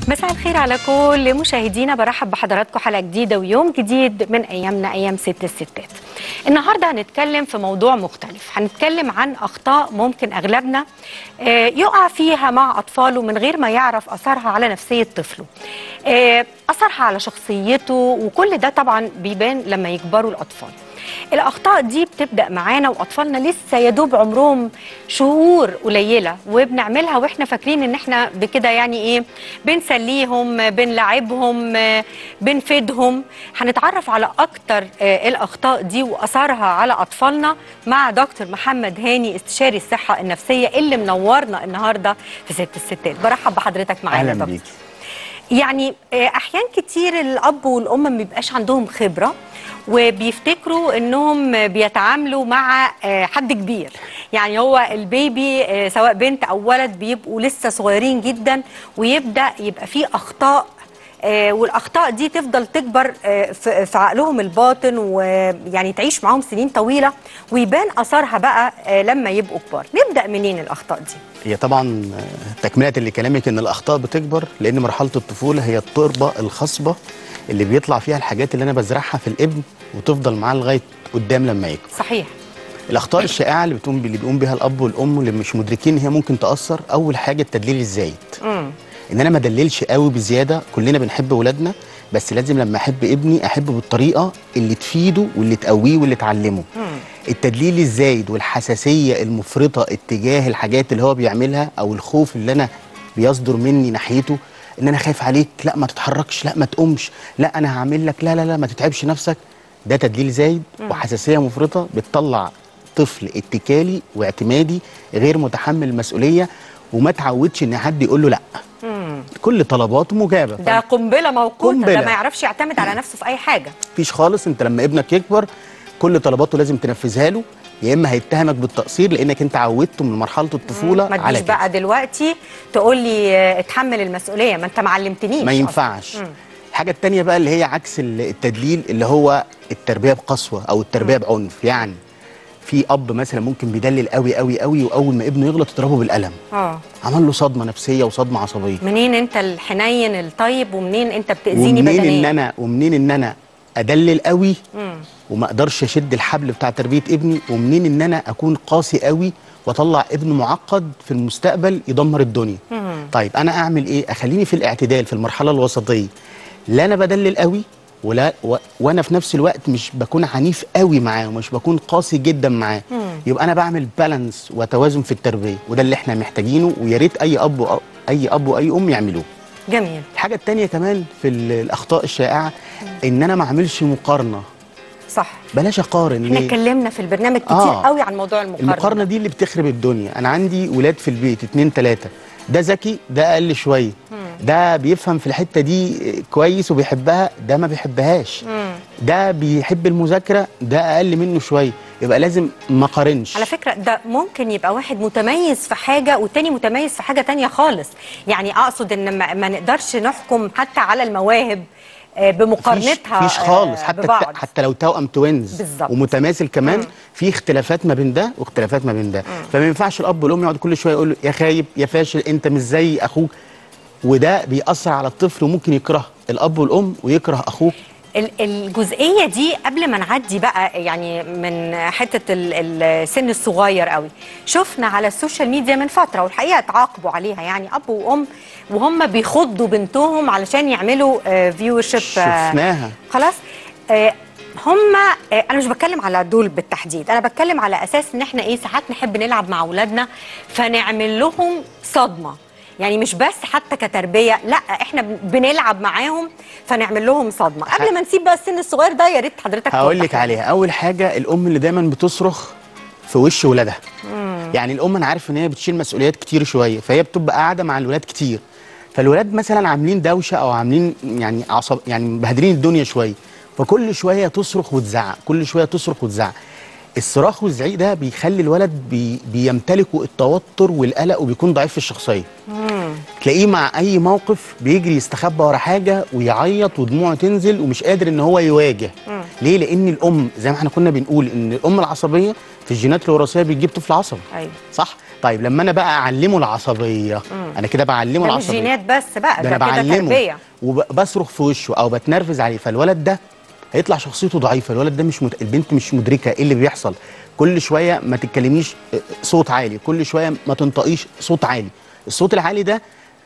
مساء الخير على كل مشاهدينا برحب بحضراتكم حلقه جديده ويوم جديد من ايامنا ايام ست الستات. النهارده هنتكلم في موضوع مختلف، هنتكلم عن اخطاء ممكن اغلبنا آه، يقع فيها مع اطفاله من غير ما يعرف اثرها على نفسيه طفله. آه، اثرها على شخصيته وكل ده طبعا بيبان لما يكبروا الاطفال. الاخطاء دي بتبدا معانا واطفالنا لسه يا دوب عمرهم شهور قليله وبنعملها واحنا فاكرين ان احنا بكده يعني ايه بنسليهم بنلعبهم آه، بنفيدهم هنتعرف على اكتر آه، الاخطاء دي واثارها على اطفالنا مع دكتور محمد هاني استشاري الصحه النفسيه اللي منورنا النهارده في ست الستات برحب بحضرتك معانا يا اهلا دكتور بيكي يعني آه، احيان كتير الاب والام ما بيبقاش عندهم خبره وبيفتكروا انهم بيتعاملوا مع آه، حد كبير يعني هو البيبي آه، سواء بنت او ولد بيبقوا لسه صغيرين جدا ويبدا يبقى فيه اخطاء آه، والاخطاء دي تفضل تكبر آه، في في عقلهم الباطن ويعني تعيش معاهم سنين طويله ويبان اثرها بقى آه، لما يبقوا كبار نبدا منين الاخطاء دي هي طبعا آه، تكمله لكلامك ان الاخطاء بتكبر لان مرحله الطفوله هي التربه الخصبه اللي بيطلع فيها الحاجات اللي انا بزرعها في الابن وتفضل معاه لغايه قدام لما يكبر صحيح الاخطاء الشائعه اللي بتقوم اللي بيقوم بها الاب والام اللي مش مدركين ان هي ممكن تاثر اول حاجه التدليل الزايد امم ان انا ما ادللش قوي بزياده كلنا بنحب ولادنا بس لازم لما احب ابني احبه بالطريقه اللي تفيده واللي تقويه واللي تعلمه التدليل الزايد والحساسيه المفرطه اتجاه الحاجات اللي هو بيعملها او الخوف اللي انا بيصدر مني ناحيته ان انا خايف عليك لا ما تتحركش لا ما تقومش لا انا هعمل لك لا لا لا ما تتعبش نفسك ده تدليل زايد وحساسيه مفرطه بتطلع طفل اتكالي واعتمادي غير متحمل المسؤوليه وما تعودش ان حد يقول له لا كل طلباته مجابه ده قنبله موقوته ده قنبلة. ما يعرفش يعتمد على نفسه في اي حاجه مفيش خالص انت لما ابنك يكبر كل طلباته لازم تنفذها له يا اما هيتهمك بالتقصير لانك انت عودته من مرحله الطفوله ما على تجيش كده بقى دلوقتي تقول لي آه، اتحمل المسؤوليه ما انت ما علمتنيش ما أصلاً. ينفعش مم. الحاجه التانية بقى اللي هي عكس ال- التدليل اللي هو التربيه بقسوه او التربيه بعنف يعني في اب مثلا ممكن بيدلل قوي قوي قوي واول ما ابنه يغلط يضربه بالقلم اه عمل له صدمه نفسيه وصدمه عصبيه منين انت الحنين الطيب ومنين انت بتاذيني ومنين بدنيا ان انا ومنين ان انا ادلل قوي مم. وما اقدرش اشد الحبل بتاع تربيه ابني ومنين ان انا اكون قاسي قوي واطلع ابن معقد في المستقبل يدمر الدنيا مم. طيب انا اعمل ايه اخليني في الاعتدال في المرحله الوسطيه لا انا بدلل قوي ولا و... وانا في نفس الوقت مش بكون عنيف قوي معاه ومش بكون قاسي جدا معاه يبقى انا بعمل بالانس وتوازن في التربيه وده اللي احنا محتاجينه ويا ريت اي اب و... اي اب واي ام يعملوه جميل الحاجه التانية كمان في ال- الاخطاء الشائعه ان انا ما اعملش مقارنه صح بلاش اقارن احنا ليه؟ اتكلمنا في البرنامج كتير آه. قوي عن موضوع المقارنه المقارنه دي اللي بتخرب الدنيا انا عندي ولاد في البيت اتنين تلاته ده ذكي ده اقل شويه ده بيفهم في الحته دي كويس وبيحبها ده ما بيحبهاش مم. ده بيحب المذاكره ده اقل منه شويه يبقى لازم ما قارنش على فكرة ده ممكن يبقى واحد متميز في حاجة والتاني متميز في حاجة تانية خالص يعني أقصد إن ما, ما نقدرش نحكم حتى على المواهب آه، بمقارنتها مفيش خالص آه، حتى ببعض حتى لو توأم توينز بالظبط. ومتماثل كمان في اختلافات ما بين ده واختلافات ما بين ده فما ينفعش الاب والام يقعد كل شويه يقول له يا خايب يا فاشل انت مش زي اخوك وده بيأثر على الطفل وممكن يكره الاب والام ويكره اخوه ال- الجزئيه دي قبل ما نعدي بقى يعني من حته ال- السن الصغير قوي شفنا على السوشيال ميديا من فتره والحقيقه اتعاقبوا عليها يعني اب وام وهم بيخضوا بنتهم علشان يعملوا فيور شيب شفناها خلاص آه، هم آه، انا مش بتكلم على دول بالتحديد انا بتكلم على اساس ان احنا ايه ساعات نحب نلعب مع اولادنا فنعمل لهم صدمه يعني مش بس حتى كتربيه لا احنا بن- بنلعب معاهم فنعمل لهم صدمه قبل ما نسيب بقى السن الصغير ده يا ريت حضرتك هقول توضح لك لنا. عليها اول حاجه الام اللي دايما بتصرخ في وش ولادها يعني الام انا عارف ان هي بتشيل مسؤوليات كتير شويه فهي بتبقى قاعده مع الولاد كتير فالولاد مثلا عاملين دوشه او عاملين يعني عصب يعني مبهدلين الدنيا شويه فكل شويه تصرخ وتزعق كل شويه تصرخ وتزعق الصراخ والزعيق ده بيخلي الولد بي بيمتلكوا التوتر والقلق وبيكون ضعيف في الشخصيه تلاقيه مع اي موقف بيجري يستخبى ورا حاجه ويعيط ودموعه تنزل ومش قادر ان هو يواجه ليه لان الام زي ما احنا كنا بنقول ان الام العصبيه في الجينات الوراثيه بتجيب طفل عصبي ايوه صح طيب لما انا بقى اعلمه العصبيه انا كده بعلمه ده مش العصبيه جينات بس بقى ده ده, انا كده بعلمه تربيه وبصرخ في وشه او بتنرفز عليه فالولد ده هيطلع شخصيته ضعيفه الولد ده مش مت... البنت مش مدركه ايه اللي بيحصل كل شويه ما تتكلميش صوت عالي كل شويه ما تنطقيش صوت عالي الصوت العالي ده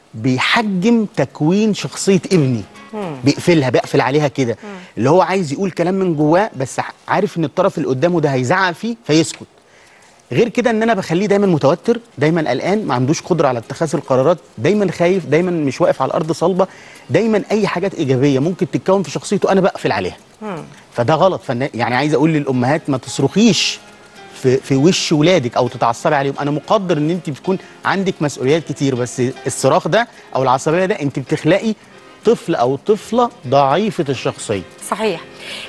بيحجم تكوين شخصيه ابني بيقفلها بيقفل عليها كده اللي هو عايز يقول كلام من جواه بس عارف ان الطرف اللي قدامه ده هيزعق فيه فيسكت غير كده ان انا بخليه دايما متوتر دايما قلقان ما عندوش قدره على اتخاذ القرارات دايما خايف دايما مش واقف على الارض صلبه دايما اي حاجات ايجابيه ممكن تتكون في شخصيته انا بقفل عليها فده غلط فن... يعني عايز اقول للامهات ما تصرخيش في في وش ولادك او تتعصبي عليهم انا مقدر ان انت بتكون عندك مسؤوليات كتير بس الصراخ ده او العصبيه ده انت بتخلقي طفل او طفله ضعيفه الشخصيه صحيح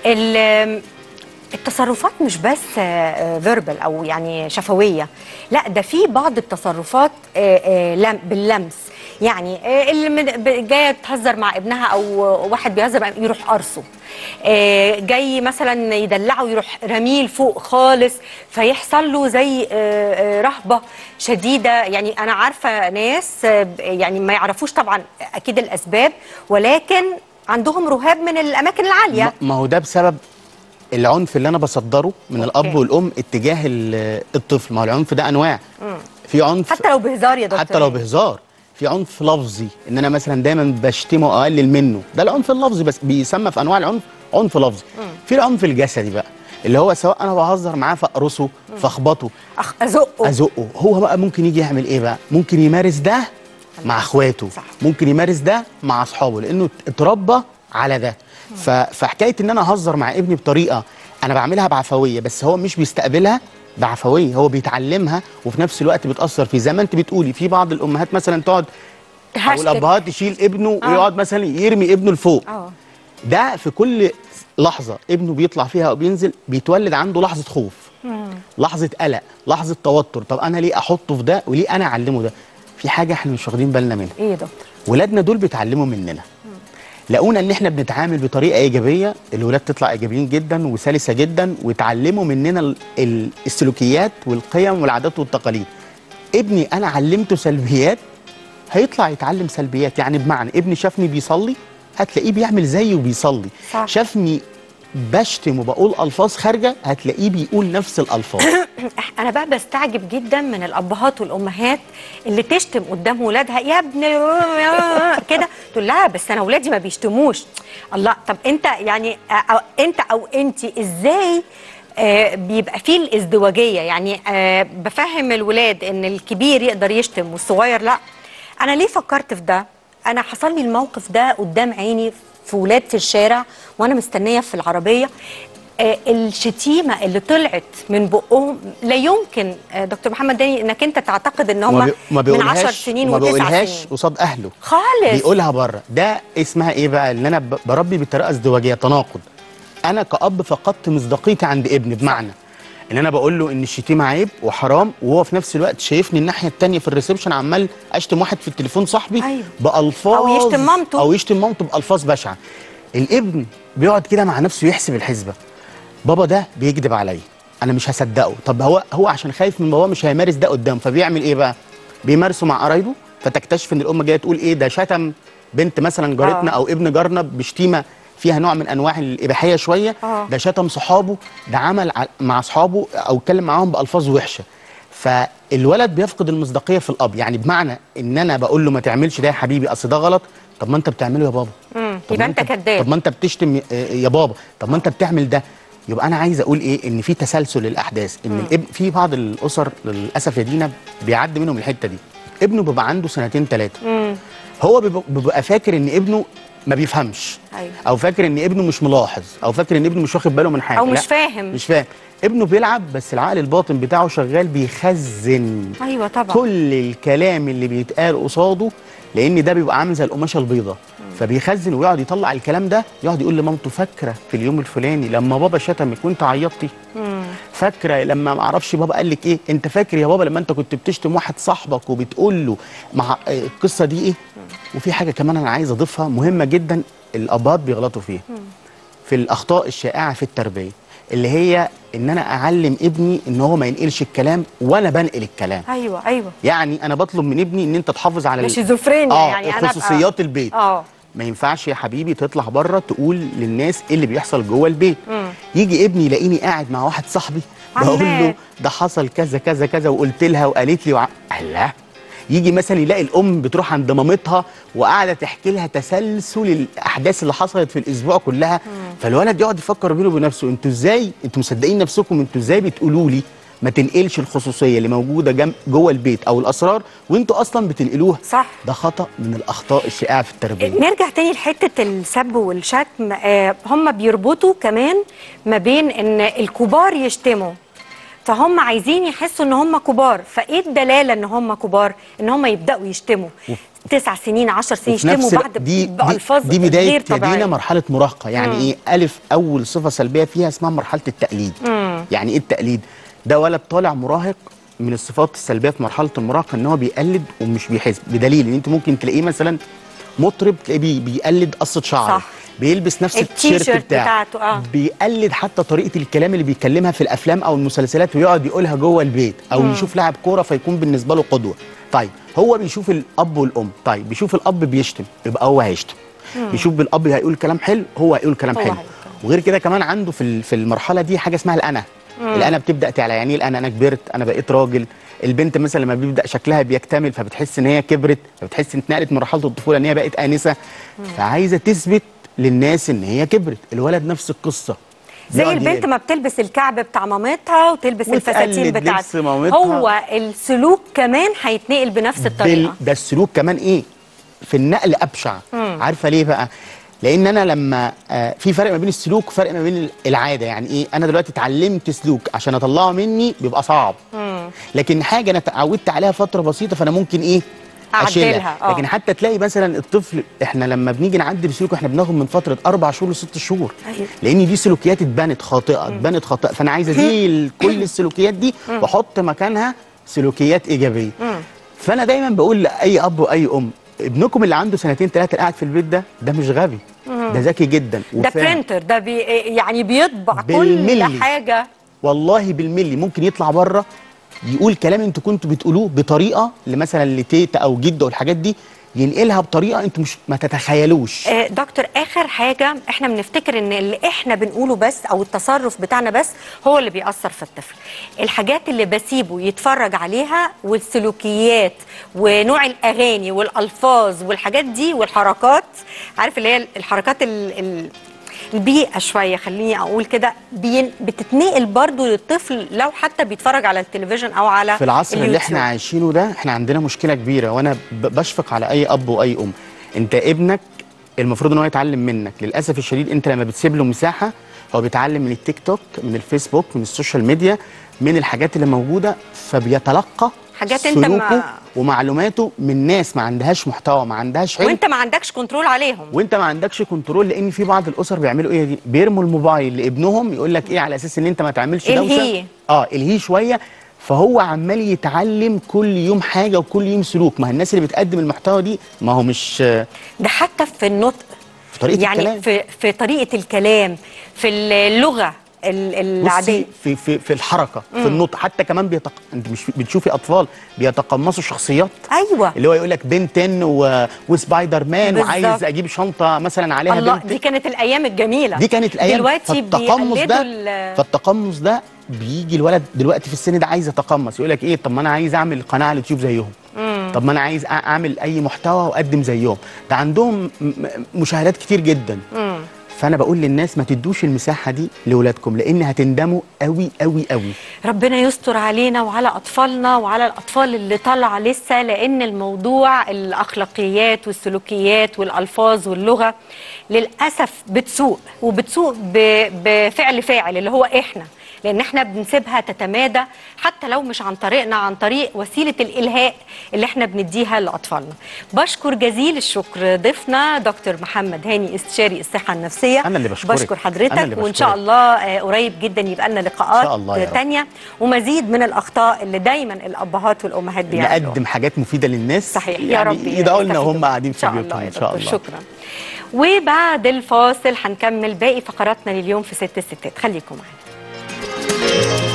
ال- التصرفات مش بس فيربال او يعني شفويه لا ده في بعض التصرفات آه، آه، لم- باللمس يعني آه، اللي من- ب- جايه تهزر مع ابنها او واحد بيهزر مع يروح قرصه آه، جاي مثلا يدلعه يروح رميه فوق خالص فيحصل له زي آه، آه، رهبه شديده يعني انا عارفه ناس آه، ب- يعني ما يعرفوش طبعا اكيد الاسباب ولكن عندهم رهاب من الاماكن العاليه ما- ما هو ده بسبب العنف اللي انا بصدره من الاب أوكي. والام اتجاه ال- الطفل ما هو العنف ده انواع في عنف حتى لو بهزار يا دكتور حتى لو بهزار في عنف لفظي ان انا مثلا دايما بشتمه او اقلل منه ده العنف اللفظي بس بيسمى في انواع العنف عنف لفظي في العنف الجسدي بقى اللي هو سواء انا بهزر معاه فاقرصه فاخبطه أخ ازقه ازقه هو بقى ممكن يجي يعمل ايه بقى ممكن يمارس ده مع اخواته صح. ممكن يمارس ده مع اصحابه لانه اتربى على ده ف... فحكايه ان انا اهزر مع ابني بطريقه انا بعملها بعفويه بس هو مش بيستقبلها بعفويه هو بيتعلمها وفي نفس الوقت بتاثر فيه زي ما انت بتقولي في بعض الامهات مثلا تقعد او تهشتك. الابهات تشيل ابنه آه. ويقعد مثلا يرمي ابنه لفوق اه ده في كل لحظه ابنه بيطلع فيها او بينزل بيتولد عنده لحظه خوف لحظه قلق لحظه توتر طب انا ليه احطه في ده وليه انا اعلمه ده في حاجه احنا مش واخدين بالنا منها ايه يا دكتور ولادنا دول بيتعلموا مننا لقونا ان احنا بنتعامل بطريقه ايجابيه الولاد تطلع ايجابيين جدا وسلسه جدا ويتعلموا مننا ال- ال- السلوكيات والقيم والعادات والتقاليد ابني انا علمته سلبيات هيطلع يتعلم سلبيات يعني بمعنى ابني شافني بيصلي هتلاقيه بيعمل زيي وبيصلي صح. شافني بشتم وبقول الفاظ خارجه هتلاقيه بيقول نفس الالفاظ انا بقى بستعجب جدا من الابهات والامهات اللي تشتم قدام ولادها يا ابن كده تقول لها بس انا ولادي ما بيشتموش الله طب انت يعني أو انت او انت ازاي آه بيبقى فيه الازدواجيه يعني آه بفهم الولاد ان الكبير يقدر يشتم والصغير لا انا ليه فكرت في ده انا حصل لي الموقف ده قدام عيني في ولاد في الشارع وانا مستنيه في العربيه آه، الشتيمه اللي طلعت من بقهم لا يمكن آه، دكتور محمد داني انك انت تعتقد ان وما هم بي- ما من 10 بيقولهاش سنين وما وتسع بيقولهاش سنين قصاد اهله خالص بيقولها بره ده اسمها ايه بقى اللي انا ب- بربي بطريقه ازدواجيه تناقض انا كاب فقدت مصداقيتي عند ابني بمعنى ان انا بقول له ان الشتيمه عيب وحرام وهو في نفس الوقت شايفني الناحيه التانية في الريسبشن عمال اشتم واحد في التليفون صاحبي أيوة. بالفاظ أو يشتم مامته. او يشتم مامته بالفاظ بشعه الابن بيقعد كده مع نفسه يحسب الحسبه بابا ده بيكذب عليا انا مش هصدقه طب هو هو عشان خايف من باباه مش هيمارس ده قدام فبيعمل ايه بقى بيمارسه مع قرايبه فتكتشف ان الام جايه تقول ايه ده شتم بنت مثلا جارتنا آه. او ابن جارنا بشتيمه فيها نوع من انواع الاباحيه شويه آه. ده شتم صحابه ده عمل ع- مع اصحابه او اتكلم معاهم بالفاظ وحشه فالولد بيفقد المصداقيه في الاب يعني بمعنى ان انا بقول له ما تعملش ده يا حبيبي اصل ده غلط طب ما انت بتعمله يا بابا مم. طب يبقى ما انت كذاب طب ما انت بتشتم ي- يا بابا طب ما انت بتعمل ده يبقى انا عايز اقول ايه ان في تسلسل للاحداث ان الابن في بعض الاسر للاسف يا دينا بيعدي منهم الحته دي ابنه بيبقى عنده سنتين ثلاثه مم. هو بيبقى- بيبقى فاكر ان ابنه ما بيفهمش أيوة. او فاكر ان ابنه مش ملاحظ او فاكر ان ابنه مش واخد باله من حاجه أو مش لا، فاهم. مش فاهم ابنه بيلعب بس العقل الباطن بتاعه شغال بيخزن ايوه طبعا كل الكلام اللي بيتقال قصاده لان ده بيبقى عامل زي القماشه البيضاء فبيخزن ويقعد يطلع الكلام ده يقعد يقول لمامته فاكره في اليوم الفلاني لما بابا شتمك وانت عيطتي فاكره لما ما اعرفش بابا قال لك ايه انت فاكر يا بابا لما انت كنت بتشتم واحد صاحبك وبتقول له مع آه، القصه دي ايه وفي حاجه كمان انا عايز اضيفها مهمه جدا الابهات بيغلطوا فيها في الاخطاء الشائعه في التربيه اللي هي ان انا اعلم ابني ان هو ما ينقلش الكلام وانا بنقل الكلام ايوه ايوه يعني انا بطلب من ابني ان انت تحافظ على ال- شيزوفرينيا اه يعني انا أبقى- خصوصيات البيت اه ما ينفعش يا حبيبي تطلع بره تقول للناس ايه اللي بيحصل جوه البيت مم. يجي ابني يلاقيني قاعد مع واحد صاحبي بقول عمال. له ده حصل كذا كذا كذا وقلت لها وقالت لي وع... الله يجي مثلا يلاقي الام بتروح عند مامتها وقاعده تحكي لها تسلسل الاحداث اللي حصلت في الاسبوع كلها فالولد يقعد يفكر بينه وبين نفسه انتوا ازاي انتوا مصدقين نفسكم انتوا ازاي بتقولوا لي ما تنقلش الخصوصيه اللي موجوده جم... جوه البيت او الاسرار وانتوا اصلا بتنقلوها صح ده خطا من الاخطاء الشائعه في التربيه نرجع تاني لحته السب والشتم آه هم بيربطوا كمان ما بين ان الكبار يشتموا فهم عايزين يحسوا ان هم كبار فايه الدلاله ان هم كبار ان هم يبداوا يشتموا تسع سنين عشر سنين وفي يشتموا نفس ال- بعد دي بالفاظ دي, دي بدايه غير طبيعيه يدينا مرحله مراهقه يعني مم. ايه الف اول صفه سلبيه فيها اسمها مرحله التقليد مم. يعني ايه التقليد ده ولد طالع مراهق من الصفات السلبيه في مرحله المراهقه ان هو بيقلد ومش بيحس بدليل ان انت ممكن تلاقيه مثلا مطرب تلاقيه بي- بيقلد قصه شعره صح. بيلبس نفس التيشيرت التيشيرت بتاعه بتاعته، آه. بيقلد حتى طريقه الكلام اللي بيكلمها في الافلام او المسلسلات ويقعد يقولها جوه البيت او مم. يشوف لاعب كوره فيكون بالنسبه له قدوه طيب هو بيشوف الاب والام طيب بيشوف الاب بيشتم يبقى هو هيشتم بيشوف الاب هيقول كلام حلو هو هيقول كلام هو حلو هيقول كلام. وغير كده كمان عنده في ال- في المرحله دي حاجه اسمها الانا الانا بتبدا تعلى يعني ايه الانا انا كبرت انا بقيت راجل البنت مثلا لما بيبدا شكلها بيكتمل فبتحس ان هي كبرت فبتحس ان اتنقلت من مرحله الطفوله ان هي بقت انسه فعايزه تثبت للناس ان هي كبرت الولد نفس القصه زي بيقعد البنت يقلد. ما بتلبس الكعب بتاع مامتها وتلبس وتقلد الفساتين لبس بتاعتها مامتها. هو السلوك كمان هيتنقل بنفس الطريقه بال... ده السلوك كمان ايه في النقل ابشع عارفه ليه بقى لان انا لما آه في فرق ما بين السلوك وفرق ما بين العاده يعني ايه انا دلوقتي اتعلمت سلوك عشان اطلعه مني بيبقى صعب لكن حاجه انا اتعودت عليها فتره بسيطه فانا ممكن ايه أعدلها، اشيلها آه. لكن حتى تلاقي مثلا الطفل احنا لما بنيجي نعدل سلوكه احنا بناخد من فتره اربع شهور لست شهور أيوة. لان دي سلوكيات اتبنت خاطئه اتبنت خاطئه فانا عايز ازيل كل السلوكيات دي واحط مكانها سلوكيات ايجابيه فانا دايما بقول لاي اب واي ام ابنكم اللي عنده سنتين ثلاثه اللي قاعد في البيت ده ده مش غبي ده ذكي جدا ده وفاهم. برينتر ده بي يعني بيطبع كل بالملي. حاجه والله بالملي ممكن يطلع بره يقول كلام انتوا كنتوا بتقولوه بطريقه مثلا لتيتا او جده والحاجات دي ينقلها بطريقه انتوا مش ما تتخيلوش آه، دكتور اخر حاجه احنا بنفتكر ان اللي احنا بنقوله بس او التصرف بتاعنا بس هو اللي بيأثر في الطفل الحاجات اللي بسيبه يتفرج عليها والسلوكيات ونوع الاغاني والالفاظ والحاجات دي والحركات عارف اللي هي الحركات ال ال البيئة شوية خليني أقول كده بين- بتتنقل برضو للطفل لو حتى بيتفرج على التلفزيون أو على في العصر اللي اليوتيوب. احنا عايشينه ده احنا عندنا مشكله كبيره وانا ب- بشفق على اي اب واي ام انت ابنك المفروض ان هو يتعلم منك للاسف الشديد انت لما بتسيب له مساحه هو بيتعلم من التيك توك من الفيسبوك من السوشيال ميديا من الحاجات اللي موجوده فبيتلقى حاجات انت ما- سلوكه ومعلوماته من ناس ما عندهاش محتوى ما عندهاش علم وانت ما عندكش كنترول عليهم وانت ما عندكش كنترول لان في بعض الاسر بيعملوا ايه دي بيرموا الموبايل لابنهم يقول لك ايه على اساس ان انت ما تعملش دوشه الهيه. اه الهيه شويه فهو عمال يتعلم كل يوم حاجه وكل يوم سلوك ما هي الناس اللي بتقدم المحتوى دي ما هو مش آه، ده حتى في النطق في طريقه يعني الكلام في في طريقه الكلام في اللغه ال- العاديه بصي في في في الحركه في النطق حتى كمان بيتق... انت مش بتشوفي اطفال بيتقمصوا الشخصيات ايوه اللي هو يقول لك بنتن و... وسبايدر مان بالظبط. وعايز اجيب شنطه مثلا عليها الله بنت دي كانت الايام الجميله دي كانت الايام دلوقتي فالتقمص بيقلدوا ده ال- فالتقمص ده بيجي الولد دلوقتي في السن ده عايز يتقمص يقول لك ايه طب ما انا عايز اعمل قناه على اليوتيوب زيهم طب ما انا عايز أ- اعمل اي محتوى واقدم زيهم ده عندهم م- م- مشاهدات كتير جدا مم. فانا بقول للناس ما تدوش المساحه دي لاولادكم لان هتندموا قوي قوي قوي ربنا يستر علينا وعلى اطفالنا وعلى الاطفال اللي طالعه لسه لان الموضوع الاخلاقيات والسلوكيات والالفاظ واللغه للاسف بتسوء وبتسوء ب- بفعل فاعل اللي هو احنا لان احنا بنسيبها تتمادى حتى لو مش عن طريقنا عن طريق وسيله الالهاء اللي احنا بنديها لاطفالنا بشكر جزيل الشكر ضيفنا دكتور محمد هاني استشاري الصحه النفسيه أنا اللي بشكرك. بشكر أنا حضرتك اللي وان شاء بشكرك. الله آه، قريب جدا يبقى لنا لقاءات إن شاء الله يا رب. تانية ومزيد من الاخطاء اللي دايما الابهات والامهات بيعملوها نقدم حاجات مفيده للناس صحيح يا يعني رب يدعوا لنا يستفيدوا. وهم قاعدين إن في شاء بيوتهم الله يا ان شاء دكتور، الله شكرا وبعد الفاصل هنكمل باقي فقراتنا لليوم في ست الستات خليكم معانا شكرا